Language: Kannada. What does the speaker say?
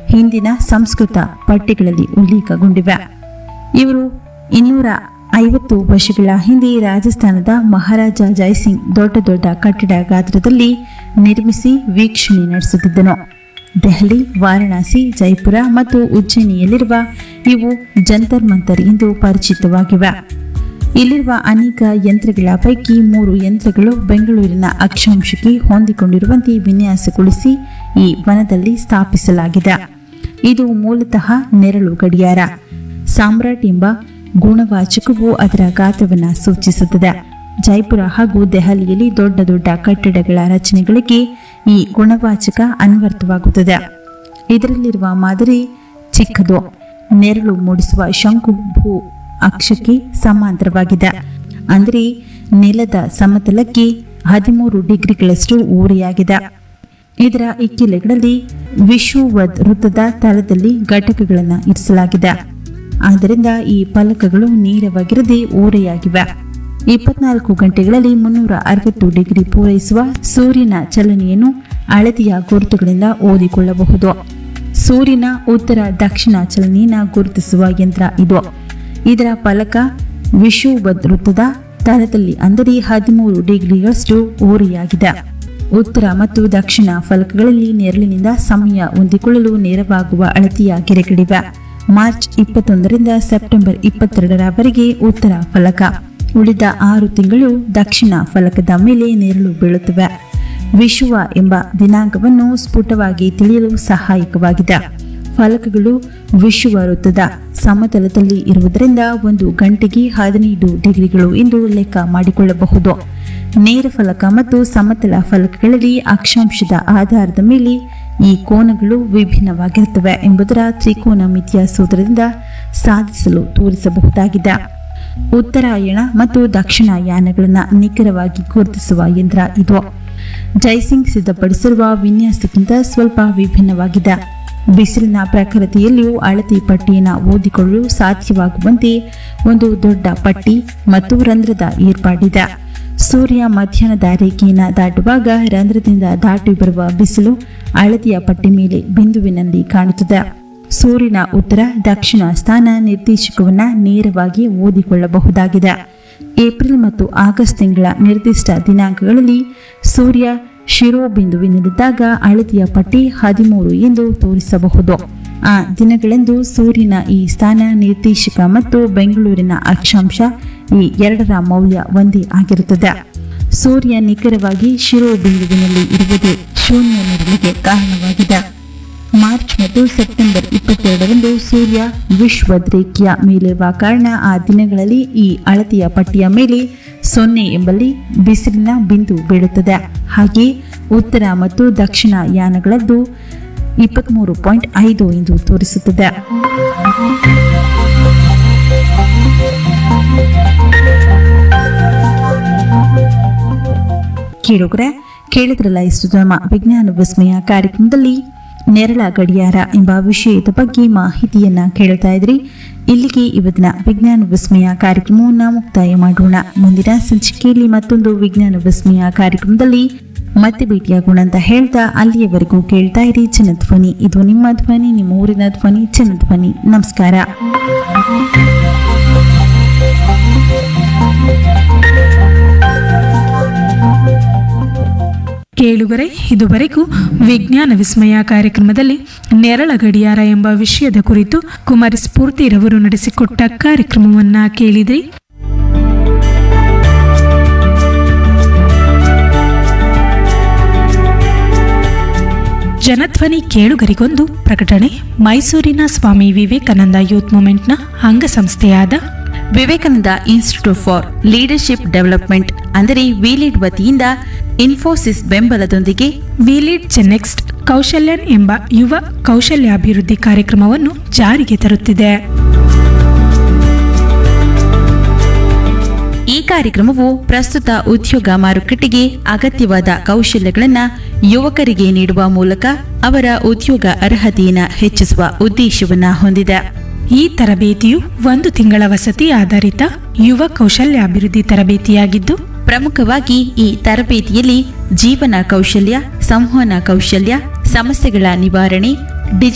ಹಿಂದಿನ ಸಂಸ್ಕೃತ ಪಠ್ಯಗಳಲ್ಲಿ ಉಲ್ಲೇಖಗೊಂಡಿವೆ ಇವರು ಇನ್ನೂರ ಐವತ್ತು ವರ್ಷಗಳ ಹಿಂದೆ ರಾಜಸ್ಥಾನದ ಮಹಾರಾಜ ಜೈಸಿಂಗ್ ದೊಡ್ಡ ದೊಡ್ಡ ಕಟ್ಟಡ ಗಾತ್ರದಲ್ಲಿ ನಿರ್ಮಿಸಿ ವೀಕ್ಷಣೆ ನಡೆಸುತ್ತಿದ್ದನು ದೆಹಲಿ ವಾರಣಾಸಿ ಜೈಪುರ ಮತ್ತು ಉಜ್ಜಯಿನಿಯಲ್ಲಿರುವ ಇವು ಜಂತರ್ ಮಂತರ್ ಎಂದು ಪರಿಚಿತವಾಗಿವೆ ಇಲ್ಲಿರುವ ಅನೇಕ ಯಂತ್ರಗಳ ಪೈಕಿ ಮೂರು ಯಂತ್ರಗಳು ಬೆಂಗಳೂರಿನ ಅಕ್ಷಾಂಶಕ್ಕೆ ಹೊಂದಿಕೊಂಡಿರುವಂತೆ ವಿನ್ಯಾಸಗೊಳಿಸಿ ಈ ವನದಲ್ಲಿ ಸ್ಥಾಪಿಸಲಾಗಿದೆ ಇದು ಮೂಲತಃ ನೆರಳು ಗಡಿಯಾರ ಸಾಮ್ರಾಟ್ ಎಂಬ ಗುಣವಾಚಕವು ಅದರ ಗಾತ್ರವನ್ನು ಸೂಚಿಸುತ್ತದೆ ಜೈಪುರ ಹಾಗೂ ದೆಹಲಿಯಲ್ಲಿ ದೊಡ್ಡ ದೊಡ್ಡ ಕಟ್ಟಡಗಳ ರಚನೆಗಳಿಗೆ ಈ ಗುಣವಾಚಕ ಅನ್ವರ್ಥವಾಗುತ್ತದೆ ಇದರಲ್ಲಿರುವ ಮಾದರಿ ಚಿಕ್ಕದು ನೆರಳು ಮೂಡಿಸುವ ಶಂಕು ಭೂ ಅಕ್ಷಕ್ಕೆ ಸಮಾಂತರವಾಗಿದೆ ಅಂದರೆ ನೆಲದ ಸಮತಲಕ್ಕೆ ಹದಿಮೂರು ಡಿಗ್ರಿಗಳಷ್ಟು ಓರೆಯಾಗಿದೆ ಇದರ ಇಕ್ಕೆಲೆಗಳಲ್ಲಿ ವಿಶ್ವವದ್ ವೃತ್ತದ ತಳದಲ್ಲಿ ಘಟಕಗಳನ್ನು ಇರಿಸಲಾಗಿದೆ ಆದ್ದರಿಂದ ಈ ಫಲಕಗಳು ನೇರವಾಗಿರದೆ ಓರೆಯಾಗಿವೆ ಇಪ್ಪತ್ನಾಲ್ಕು ಗಂಟೆಗಳಲ್ಲಿ ಮುನ್ನೂರ ಅರವತ್ತು ಡಿಗ್ರಿ ಪೂರೈಸುವ ಸೂರ್ಯನ ಚಲನೆಯನ್ನು ಅಳತೆಯ ಗುರುತುಗಳಿಂದ ಓದಿಕೊಳ್ಳಬಹುದು ಸೂರ್ಯನ ಉತ್ತರ ದಕ್ಷಿಣ ಚಲನೆಯನ್ನು ಗುರುತಿಸುವ ಯಂತ್ರ ಇದು ಇದರ ಫಲಕ ವಿಶ್ವವದ್ ವೃತ್ತದ ತಳದಲ್ಲಿ ಅಂದರೆ ಹದಿಮೂರು ಡಿಗ್ರಿಗಳಷ್ಟು ಓರೆಯಾಗಿದೆ ಉತ್ತರ ಮತ್ತು ದಕ್ಷಿಣ ಫಲಕಗಳಲ್ಲಿ ನೆರಳಿನಿಂದ ಸಮಯ ಹೊಂದಿಕೊಳ್ಳಲು ನೆರವಾಗುವ ಅಳತೆಯ ಗೆರೆಗಳಿವೆ ಮಾರ್ಚ್ ಇಪ್ಪತ್ತೊಂದರಿಂದ ಸೆಪ್ಟೆಂಬರ್ ಇಪ್ಪತ್ತೆರಡರವರೆಗೆ ಉತ್ತರ ಫಲಕ ಉಳಿದ ಆರು ತಿಂಗಳು ದಕ್ಷಿಣ ಫಲಕದ ಮೇಲೆ ನೆರಳು ಬೀಳುತ್ತವೆ ವಿಶ್ವ ಎಂಬ ದಿನಾಂಕವನ್ನು ಸ್ಫುಟವಾಗಿ ತಿಳಿಯಲು ಸಹಾಯಕವಾಗಿದೆ ಫಲಕಗಳು ವಿಶ್ವ ವೃತ್ತದ ಸಮತಲದಲ್ಲಿ ಇರುವುದರಿಂದ ಒಂದು ಗಂಟೆಗೆ ಹದಿನೈದು ಡಿಗ್ರಿಗಳು ಎಂದು ಲೆಕ್ಕ ಮಾಡಿಕೊಳ್ಳಬಹುದು ನೇರ ಫಲಕ ಮತ್ತು ಸಮತಲ ಫಲಕಗಳಲ್ಲಿ ಅಕ್ಷಾಂಶದ ಆಧಾರದ ಮೇಲೆ ಈ ಕೋನಗಳು ವಿಭಿನ್ನವಾಗಿರುತ್ತವೆ ಎಂಬುದರ ತ್ರಿಕೋನಮಿತಿಯ ಸೂತ್ರದಿಂದ ಸಾಧಿಸಲು ತೋರಿಸಬಹುದಾಗಿದೆ ಉತ್ತರಾಯಣ ಮತ್ತು ದಕ್ಷಿಣಾಯನಗಳನ್ನು ನಿಖರವಾಗಿ ಗುರುತಿಸುವ ಯಂತ್ರ ಇದು ಜೈಸಿಂಗ್ ಸಿದ್ಧಪಡಿಸಿರುವ ವಿನ್ಯಾಸಕ್ಕಿಂತ ಸ್ವಲ್ಪ ವಿಭಿನ್ನವಾಗಿದೆ ಬಿಸಿಲಿನ ಪ್ರಖರತೆಯಲ್ಲಿಯೂ ಅಳತೆ ಪಟ್ಟಿಯನ್ನು ಓದಿಕೊಳ್ಳಲು ಸಾಧ್ಯವಾಗುವಂತೆ ಒಂದು ದೊಡ್ಡ ಪಟ್ಟಿ ಮತ್ತು ರಂಧ್ರದ ಏರ್ಪಾಡಿದೆ ಸೂರ್ಯ ಮಧ್ಯಾಹ್ನದ ರೇಖೆಯನ್ನು ದಾಟುವಾಗ ರಂಧ್ರದಿಂದ ದಾಟಿ ಬರುವ ಬಿಸಿಲು ಅಳತೆಯ ಪಟ್ಟಿ ಮೇಲೆ ಬಿಂದುವಿನಲ್ಲಿ ಕಾಣುತ್ತದೆ ಸೂರ್ಯನ ಉತ್ತರ ದಕ್ಷಿಣ ಸ್ಥಾನ ನಿರ್ದೇಶಕವನ್ನ ನೇರವಾಗಿ ಓದಿಕೊಳ್ಳಬಹುದಾಗಿದೆ ಏಪ್ರಿಲ್ ಮತ್ತು ಆಗಸ್ಟ್ ತಿಂಗಳ ನಿರ್ದಿಷ್ಟ ದಿನಾಂಕಗಳಲ್ಲಿ ಸೂರ್ಯ ಶಿರೋಬಿಂದುವಿನಲ್ಲಿದ್ದಾಗ ಅಳತೆಯ ಪಟ್ಟಿ ಹದಿಮೂರು ಎಂದು ತೋರಿಸಬಹುದು ಆ ದಿನಗಳೆಂದು ಸೂರ್ಯನ ಈ ಸ್ಥಾನ ನಿರ್ದೇಶಕ ಮತ್ತು ಬೆಂಗಳೂರಿನ ಅಕ್ಷಾಂಶ ಈ ಎರಡರ ಮೌಲ್ಯ ಒಂದೇ ಆಗಿರುತ್ತದೆ ಸೂರ್ಯ ನಿಖರವಾಗಿ ಶಿರೋಬಿಂದುವಿನಲ್ಲಿ ಇರುವುದೇ ಶೂನ್ಯ ನೆರಳಿಗೆ ಕಾರಣವಾಗಿದೆ ಮಾರ್ಚ್ ಮತ್ತು ಸೆಪ್ಟೆಂಬರ್ ಇಪ್ಪತ್ತೆರಡರಂದು ಸೂರ್ಯ ವಿಶ್ವದ್ ರೇಖೆಯ ಮೇಲಿರುವ ಕಾರಣ ಆ ದಿನಗಳಲ್ಲಿ ಈ ಅಳತೆಯ ಪಟ್ಟಿಯ ಮೇಲೆ ಸೊನ್ನೆ ಎಂಬಲ್ಲಿ ಬಿಸಿಲಿನ ಬಿಂದು ಬೀಳುತ್ತದೆ ಹಾಗೆ ಉತ್ತರ ಮತ್ತು ದಕ್ಷಿಣ ಯಾನಗಳದ್ದು ಇಪ್ಪತ್ತ್ಮೂರು ಪಾಯಿಂಟ್ ಐದು ಎಂದು ತೋರಿಸುತ್ತದೆ ಕೇಳುಗರೆ ಕೇಳಿದ್ರಲ್ಲ ಇಷ್ಟು ನಮ್ಮ ವಿಜ್ಞಾನ ವಿಸ್ಮಯ ಕಾರ್ಯಕ್ರಮದಲ್ಲಿ ನೆರಳ ಗಡಿಯಾರ ಎಂಬ ವಿಷಯದ ಬಗ್ಗೆ ಮಾಹಿತಿಯನ್ನ ಕೇಳ್ತಾ ಇದ್ರಿ ಇಲ್ಲಿಗೆ ಇವತ್ತಿನ ವಿಜ್ಞಾನ ವಿಸ್ಮಯ ಕಾರ್ಯಕ್ರಮವನ್ನು ಮುಕ್ತಾಯ ಮಾಡೋಣ ಮುಂದಿನ ಸಂಚಿಕೆಯಲ್ಲಿ ಮತ್ತೊಂದು ವಿಜ್ಞಾನ ವಿಸ್ಮಯ ಕಾರ್ಯಕ್ರಮದಲ್ಲಿ ಮತ್ತೆ ಭೇಟಿಯಾಗೋಣ ಅಂತ ಹೇಳ್ತಾ ಅಲ್ಲಿಯವರೆಗೂ ಕೇಳ್ತಾ ಇರಿ ಜನಧ್ವನಿ ಇದು ನಿಮ್ಮ ಧ್ವನಿ ನಿಮ್ಮ ಊರಿನ ಧ್ವನಿ ಜನಧ್ವನಿ ನಮಸ್ಕಾರ ಕೇಳುಗರೆ ಇದುವರೆಗೂ ವಿಜ್ಞಾನ ವಿಸ್ಮಯ ಕಾರ್ಯಕ್ರಮದಲ್ಲಿ ನೆರಳ ಗಡಿಯಾರ ಎಂಬ ವಿಷಯದ ಕುರಿತು ಕುಮಾರಿ ಸ್ಫೂರ್ತಿರವರು ನಡೆಸಿಕೊಟ್ಟ ಕಾರ್ಯಕ್ರಮವನ್ನ ಕೇಳಿದ್ರಿ ಜನಧ್ವನಿ ಕೇಳುಗರಿಗೊಂದು ಪ್ರಕಟಣೆ ಮೈಸೂರಿನ ಸ್ವಾಮಿ ವಿವೇಕಾನಂದ ಯೂತ್ ಮೂವ್ಮೆಂಟ್ನ ಅಂಗಸಂಸ್ಥೆಯಾದ Vivekananda institute for leadership development ಅಂದರೆ ವಿಲಿಡ್ ವತಿಯಿಂದ ಇನ್ಫೋಸಿಸ್ ಬೆಂಬಲದೊಂದಿಗೆ ವಿಲಿಡ್ ಚೆನ್ನೆಕ್ಸ್ಟ್ ಕೌಶಲ್ಯನ್ ಎಂಬ ಯುವ ಕೌಶಲ್ಯಾಭಿವೃದ್ಧಿ ಕಾರ್ಯಕ್ರಮವನ್ನು ಜಾರಿಗೆ ತರುತ್ತಿದೆ ಈ ಕಾರ್ಯಕ್ರಮವು ಪ್ರಸ್ತುತ ಉದ್ಯೋಗ ಮಾರುಕಟ್ಟೆಗೆ ಅಗತ್ಯವಾದ ಕೌಶಲ್ಯಗಳನ್ನು ಯುವಕರಿಗೆ ನೀಡುವ ಮೂಲಕ ಅವರ ಉದ್ಯೋಗ ಅರ್ಹತೆಯನ್ನು ಹೆಚ್ಚಿಸುವ ಉದ್ದೇಶವನ್ನ ಹೊಂದಿದೆ ಈ ತರಬೇತಿಯು ಒಂದು ತಿಂಗಳ ವಸತಿ ಆಧಾರಿತ ಯುವ ಕೌಶಲ್ಯಾಭಿವೃದ್ಧಿ ತರಬೇತಿಯಾಗಿದ್ದು ಪ್ರಮುಖವಾಗಿ ಈ ತರಬೇತಿಯಲ್ಲಿ ಜೀವನ ಕೌಶಲ್ಯ ಸಂವಹನ ಕೌಶಲ್ಯ ಸಮಸ್ಯೆಗಳ ನಿವಾರಣೆ